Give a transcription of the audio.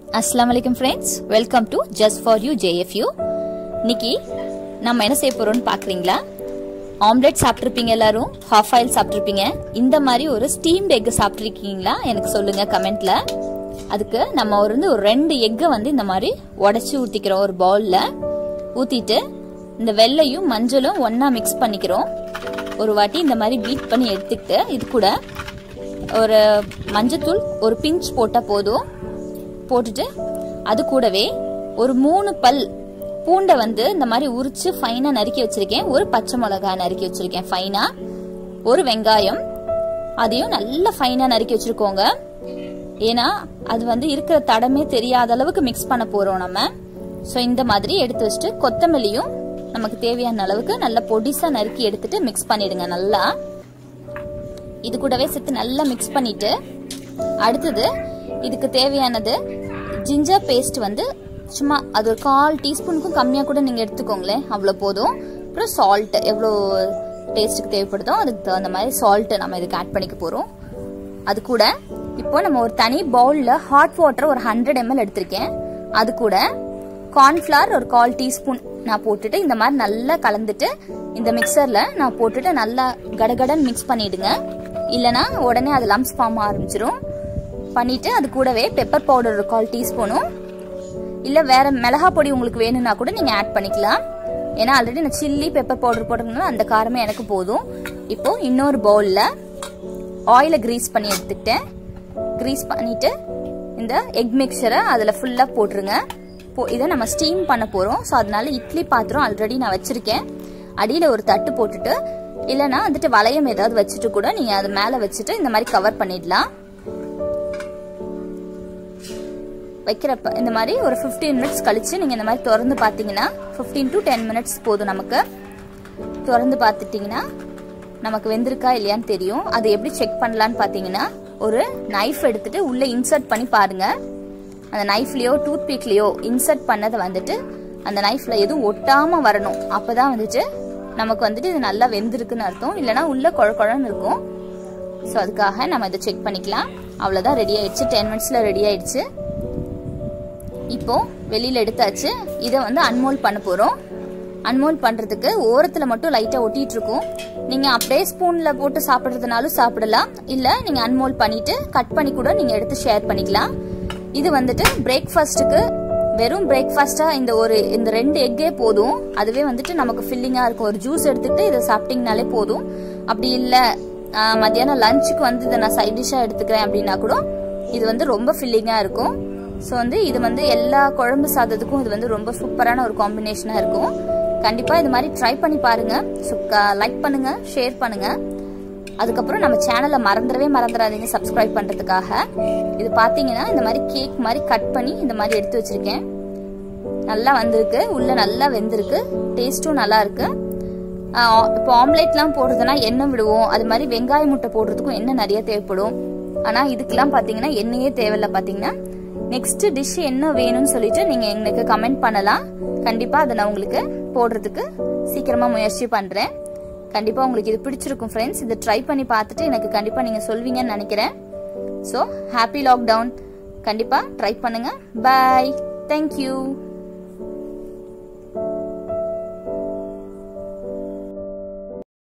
அஸ்லாம் வலைக்கம் friends welcome to just for you JFU இன்னைக்கு நம்ம என்ன செய்ய போறோம்னு பாக்குறீங்களா ஆம்லெட் சாப்பிட்ருப்பீங்க எல்லாரும் ஹாஃப் ஆயில் சாப்பிட்ருப்பீங்க இந்த மாதிரி ஒரு ஸ்டீம்டு எக் சாப்பிட்ருக்கீங்களா எனக்கு சொல்லுங்க கமெண்ட்ல அதுக்கு நம்ம ஒரு வந்து ஒரு ரெண்டு எக்கை வந்து இந்த மாதிரி உடச்சி ஊற்றிக்கிறோம் ஒரு பவுலில் ஊற்றிட்டு இந்த வெள்ளையும் மஞ்சளும் ஒன்றா மிக்ஸ் பண்ணிக்கிறோம் ஒரு வாட்டி இந்த மாதிரி பீட் பண்ணி எடுத்துக்கிட்டு இது கூட ஒரு மஞ்சத்தூள் ஒரு பிஞ்ச் போட்டால் போதும் போட்டுட்டு அது கூடவே ஒரு மூணு பல் பூண்டை வந்து இந்த மாதிரி உரிச்சு ஃபைனா நறுக்கி வச்சிருக்கேன் ஒரு பச்சை மிளகா நறுக்கி வச்சிருக்கேன் ஃபைனா ஒரு வெங்காயம் அதையும் நல்லா ஃபைனா நறுக்கி வச்சிருக்கோங்க ஏன்னா அது வந்து இருக்கிற தடமே தெரியாத அளவுக்கு மிக்ஸ் பண்ண போறோம் நம்ம ஸோ இந்த மாதிரி எடுத்து வச்சுட்டு கொத்தமல்லியும் நமக்கு தேவையான அளவுக்கு நல்லா பொடிசா நறுக்கி எடுத்துட்டு மிக்ஸ் பண்ணிடுங்க நல்லா இது கூடவே சேர்த்து நல்லா மிக்ஸ் பண்ணிட்டு அடுத்தது இதுக்கு தேவையானது ஜிஞ்சர் பேஸ்ட் வந்து சும்மா அது ஒரு கால் டீஸ்பூனுக்கும் கம்மியாக கூட நீங்கள் எடுத்துக்கோங்களேன் அவ்வளோ போதும் அப்புறம் சால்ட் எவ்வளோ டேஸ்ட்டுக்கு தேவைப்படுதோ அதுக்கு தகுந்த மாதிரி சால்ட்டு நம்ம இதுக்கு ஆட் பண்ணிக்க போகிறோம் அது கூட இப்போ நம்ம ஒரு தனி பவுலில் ஹாட் வாட்டர் ஒரு ஹண்ட்ரட் எம்எல் எடுத்திருக்கேன் அது கூட கார்ன்ஃப்ளவர் ஒரு கால் டீஸ்பூன் நான் போட்டுட்டு இந்த மாதிரி நல்லா கலந்துட்டு இந்த மிக்சரில் நான் போட்டுட்டு நல்லா கடகடன் மிக்ஸ் பண்ணிடுங்க இல்லைனா உடனே அது லம்ஸ் ஃபார்ம் ஆரம்பிச்சிரும் பண்ணிட்டு அது கூடவே பெப்பர் பவுடர் ஒரு கால் டீஸ்பூனும் இல்லை வேற மிளகா பொடி உங்களுக்கு வேணும்னா கூட நீங்கள் ஆட் பண்ணிக்கலாம் ஏன்னா ஆல்ரெடி நான் சில்லி பெப்பர் பவுடர் போட்டிருக்கனால அந்த காரமே எனக்கு போதும் இப்போ இன்னொரு பவுலில் ஆயிலை க்ரீஸ் பண்ணி எடுத்துக்கிட்டேன் க்ரீஸ் பண்ணிட்டு இந்த எக் மிக்சரை அதில் ஃபுல்லாக போட்டுருங்க இதை நம்ம ஸ்டீம் பண்ண போகிறோம் ஸோ அதனால இட்லி பாத்திரம் ஆல்ரெடி நான் வச்சுருக்கேன் அடியில் ஒரு தட்டு போட்டுட்டு இல்லைன்னா வந்துட்டு வளையம் ஏதாவது வச்சுட்டு கூட நீங்கள் அது மேலே வச்சுட்டு இந்த மாதிரி கவர் பண்ணிடலாம் வைக்கிறப்ப இந்த மாதிரி ஒரு ஃபிஃப்டீன் மினிட்ஸ் கழிச்சு நீங்கள் இந்த மாதிரி திறந்து பார்த்தீங்கன்னா ஃபிஃப்டீன் டு டென் மினிட்ஸ் போதும் நமக்கு திறந்து பார்த்துட்டிங்கன்னா நமக்கு வெந்திருக்கா இல்லையான்னு தெரியும் அது எப்படி செக் பண்ணலான்னு பார்த்தீங்கன்னா ஒரு நைஃப் எடுத்துட்டு உள்ளே இன்சர்ட் பண்ணி பாருங்க அந்த நைஃப்லேயோ டூத் பீக்லேயோ இன்சர்ட் பண்ணதை வந்துட்டு அந்த நைஃப்பில் எதுவும் ஒட்டாமல் வரணும் அப்போ தான் வந்துட்டு நமக்கு வந்துட்டு இது நல்லா வெந்திருக்குன்னு அர்த்தம் இல்லைனா உள்ளே குழ குழன்னு இருக்கும் ஸோ அதுக்காக நம்ம இதை செக் பண்ணிக்கலாம் அவ்வளோதான் ரெடி ஆயிடுச்சு டென் மினிட்ஸில் ரெடி ஆயிடுச்சு இப்போ வெளியில் எடுத்தாச்சு இதை வந்து அன்மோல் பண்ண போகிறோம் அன்மோல் பண்ணுறதுக்கு ஓரத்தில் மட்டும் லைட்டாக ஒட்டிட்டு இருக்கும் நீங்கள் அப்படியே ஸ்பூனில் போட்டு சாப்பிட்றதுனாலும் சாப்பிடலாம் இல்லை நீங்கள் அன்மோல் பண்ணிட்டு கட் பண்ணி கூட நீங்கள் எடுத்து ஷேர் பண்ணிக்கலாம் இது வந்துட்டு பிரேக்ஃபாஸ்ட்டுக்கு வெறும் பிரேக்ஃபாஸ்ட்டாக இந்த ஒரு இந்த ரெண்டு எக்கே போதும் அதுவே வந்துட்டு நமக்கு ஃபில்லிங்காக இருக்கும் ஒரு ஜூஸ் எடுத்துக்கிட்டு இதை சாப்பிட்டீங்கனாலே போதும் அப்படி இல்லை மத்தியானம் லஞ்சுக்கு வந்து இதை நான் சைட் டிஷ்ஷாக எடுத்துக்கிறேன் அப்படின்னா கூட இது வந்து ரொம்ப ஃபில்லிங்காக இருக்கும் ஸோ வந்து இது வந்து எல்லா குழம்பு சாதத்துக்கும் இது வந்து ரொம்ப சூப்பரான ஒரு காம்பினேஷனாக இருக்கும் கண்டிப்பாக இது மாதிரி ட்ரை பண்ணி பாருங்க ஸோ லைக் பண்ணுங்க ஷேர் பண்ணுங்க அதுக்கப்புறம் நம்ம சேனலை மறந்துடவே மறந்துடாதீங்க சப்ஸ்கிரைப் பண்ணுறதுக்காக இது பார்த்தீங்கன்னா இந்த மாதிரி கேக் மாதிரி கட் பண்ணி இந்த மாதிரி எடுத்து வச்சிருக்கேன் நல்லா வந்திருக்கு உள்ள நல்லா வெந்திருக்கு டேஸ்ட்டும் நல்லா இருக்கு இப்போ ஆம்லேட்லாம் போடுறதுனா எண்ணெய் விடுவோம் அது மாதிரி வெங்காய முட்டை போடுறதுக்கும் எண்ணெய் நிறைய தேவைப்படும் ஆனால் இதுக்கெல்லாம் பார்த்தீங்கன்னா எண்ணெயே தேவையில்ல பார்த்தீங்கன்னா நெக்ஸ்ட் டிஷ் என்ன வேணும்னு சொல்லிட்டு நீங்க எங்களுக்கு கமெண்ட் பண்ணலாம் கண்டிப்பா அதை நான் உங்களுக்கு போடுறதுக்கு சீக்கிரமா முயற்சி பண்றேன் கண்டிப்பா உங்களுக்கு இது பிடிச்சிருக்கும் ஃப்ரெண்ட்ஸ் இதை ட்ரை பண்ணி பார்த்துட்டு எனக்கு கண்டிப்பா நீங்க சொல்வீங்கன்னு நினைக்கிறேன் ஸோ ஹாப்பி லாக்டவுன் கண்டிப்பா ட்ரை பண்ணுங்க பாய் தேங்க்யூ